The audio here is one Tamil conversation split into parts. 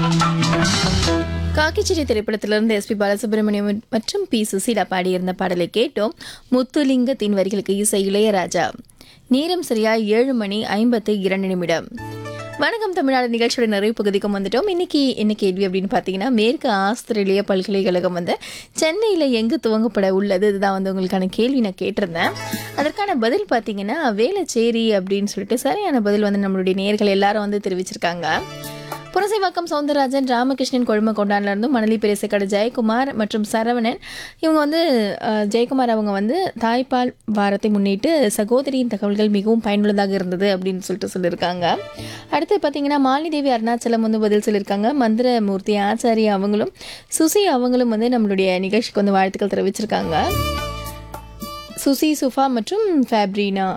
காக்கிச்சிரி திரைப்படத்திலிருந்து எஸ்பி பாலசுப்ரமணியம் மற்றும் பி சுசீலா பாடியிருந்த பாடலை கேட்டோம் முத்துலிங்கத்தின் வரிகளுக்கு இசை இளையராஜா நேரம் சரியா ஏழு மணி ஐம்பத்து இரண்டு நிமிடம் வணக்கம் தமிழ்நாடு நிகழ்ச்சியோட நிறைவு பகுதிக்கும் வந்துட்டோம் இன்னைக்கு என்ன கேள்வி அப்படின்னு பார்த்தீங்கன்னா மேற்கு ஆஸ்திரேலிய பல்கலைக்கழகம் வந்து சென்னையில் எங்கு துவங்கப்பட உள்ளது இதுதான் வந்து உங்களுக்கான கேள்வி நான் கேட்டிருந்தேன் அதற்கான பதில் பார்த்தீங்கன்னா வேளச்சேரி அப்படின்னு சொல்லிட்டு சரியான பதில் வந்து நம்மளுடைய நேர்கள் எல்லாரும் வந்து தெரிவிச்சிருக்காங்க புரசைவாக்கம் சவுந்தரராஜன் ராமகிருஷ்ணன் கொழும கொண்டான்ல இருந்தும் மணலி பெரியசக்கடை ஜெயக்குமார் மற்றும் சரவணன் இவங்க வந்து அஹ், ஜெயக்குமார் அவங்க வந்து தாய்ப்பால் வாரத்தை முன்னிட்டு சகோதரியின் தகவல்கள் மிகவும் பயனுள்ளதாக இருந்தது அப்படின்னு சொல்லிட்டு சொல்லியிருக்காங்க அடுத்து பார்த்தீங்கன்னா மாலிதேவி அருணாச்சலம் வந்து பதில் சொல்லியிருக்காங்க மந்திரமூர்த்தி ஆச்சாரி அவங்களும் சுசி அவங்களும் வந்து நம்மளுடைய நிகழ்ச்சிக்கு வந்து வாழ்த்துக்கள் தெரிவிச்சிருக்காங்க சுசி சுஃபா மற்றும் ஃபேப்ரினா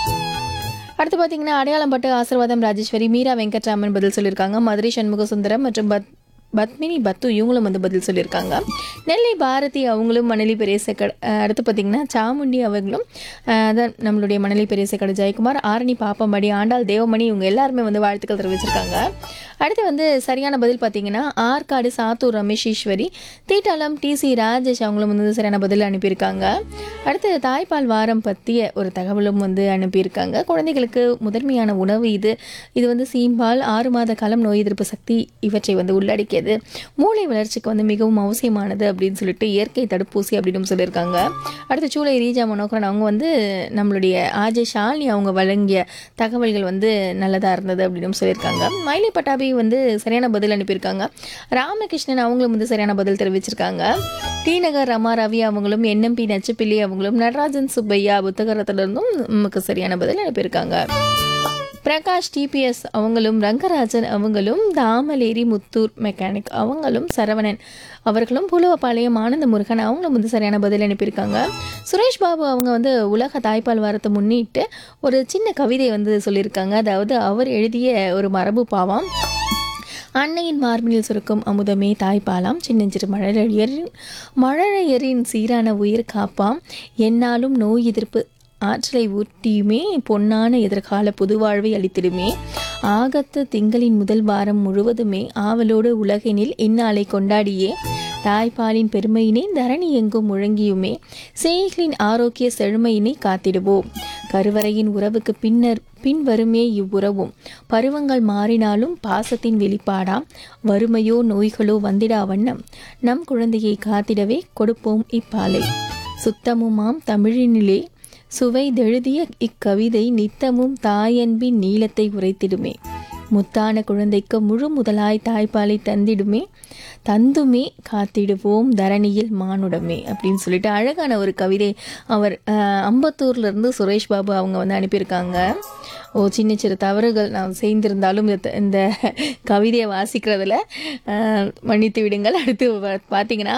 அடுத்து பார்த்தீங்கன்னா அடையாளம்பட்டு ஆசீர்வாதம் ராஜேஸ்வரி மீரா வெங்கட்ராமன் பதில் சொல்லியிருக்காங்க மதுரை சண்முக சுந்தரம் மற்றும் பத் பத்மினி பத்து இவங்களும் வந்து பதில் சொல்லியிருக்காங்க நெல்லை பாரதி அவங்களும் மணலி பெரியசக்கடை அடுத்து பார்த்தீங்கன்னா சாமுண்டி அவங்களும் அஹ், அதான் நம்மளுடைய மணலி பெரியசக்கடை ஜெயக்குமார் ஆரணி பாப்பம்படி ஆண்டாள் தேவமணி இவங்க எல்லாருமே வந்து வாழ்த்துக்கள் தெரிவிச்சிருக்காங்க அடுத்து வந்து சரியான பதில் பார்த்தீங்கன்னா ஆற்காடு சாத்தூர் ரமேஷ் ஈஸ்வரி தீட்டாளம் டிசி ராஜேஷ் அவங்களும் வந்து சரியான பதில் அனுப்பியிருக்காங்க அடுத்து தாய்ப்பால் வாரம் பற்றிய ஒரு தகவலும் வந்து அனுப்பியிருக்காங்க குழந்தைகளுக்கு முதன்மையான உணவு இது இது வந்து சீம்பால் ஆறு மாத காலம் நோய் எதிர்ப்பு சக்தி இவற்றை வந்து உள்ளடக்கியது மூளை வளர்ச்சிக்கு வந்து மிகவும் அவசியமானது அப்படின்னு சொல்லிட்டு இயற்கை தடுப்பூசி அப்படின்னு சொல்லியிருக்காங்க அடுத்து சூளை ரீஜா மனோகரன் அவங்க வந்து நம்மளுடைய ஆஜே ஷாலினி அவங்க வழங்கிய தகவல்கள் வந்து நல்லதாக இருந்தது அப்படின்னு சொல்லியிருக்காங்க மயிலை பட்டாபி வந்து சரியான பதில் அனுப்பியிருக்காங்க ராமகிருஷ்ணன் அவங்களும் வந்து சரியான பதில் தெரிவிச்சிருக்காங்க டி நகர் ரமா ரவி அவங்களும் என்எம்பி நச்சுப்பிள்ளி அவங்களும் நடராஜன் சுப்பையா புத்தகரத்திலிருந்தும் நமக்கு சரியான பதில் அனுப்பியிருக்காங்க பிரகாஷ் டிபிஎஸ் அவங்களும் ரங்கராஜன் அவங்களும் தாமலேரி முத்தூர் மெக்கானிக் அவங்களும் சரவணன் அவர்களும் புலுவப்பாளையம் ஆனந்த முருகன் அவங்களும் வந்து சரியான பதில் அனுப்பியிருக்காங்க சுரேஷ் பாபு அவங்க வந்து உலக தாய்ப்பால் வாரத்தை முன்னிட்டு ஒரு சின்ன கவிதை வந்து சொல்லியிருக்காங்க அதாவது அவர் எழுதிய ஒரு மரபு பாவம் அன்னையின் மார்பினில் சுருக்கும் அமுதமே தாய்ப்பாலாம் சின்னஞ்சிறு மழலையரின் மழலையரின் சீரான உயிர் காப்பாம் என்னாலும் நோய் எதிர்ப்பு ஆற்றலை ஊட்டியுமே பொன்னான எதிர்கால புதுவாழ்வை அளித்திடுமே ஆகத்து திங்களின் முதல் வாரம் முழுவதுமே ஆவலோடு உலகினில் இந்நாளை கொண்டாடியே தாய்ப்பாலின் பெருமையினை தரணி எங்கும் முழங்கியுமே சேய்களின் ஆரோக்கிய செழுமையினை காத்திடுவோம் கருவறையின் உறவுக்கு பின்னர் பின்வருமே இவ்வுறவும் பருவங்கள் மாறினாலும் பாசத்தின் வெளிப்பாடாம் வறுமையோ நோய்களோ வந்திடா வண்ணம் நம் குழந்தையை காத்திடவே கொடுப்போம் இப்பாலை சுத்தமுமாம் தமிழினிலே சுவைதெழுதிய இக்கவிதை நித்தமும் தாயன்பின் நீளத்தை உரைத்திடுமே முத்தான குழந்தைக்கு முழு முதலாய் தாய்ப்பாலை தந்திடுமே தந்துமே காத்திடுவோம் தரணியில் மானுடமே அப்படின்னு சொல்லிட்டு அழகான ஒரு கவிதை அவர் அஹ், அம்பத்தூர்ல இருந்து சுரேஷ் பாபு அவங்க வந்து அனுப்பியிருக்காங்க ஓ சின்ன சிறு தவறுகள் நான் செய்திருந்தாலும் இந்த- இந்த கவிதையை வாசிக்கிறதுல அஹ், மன்னித்து விடுங்கள் அடுத்து பார்த்தீங்கன்னா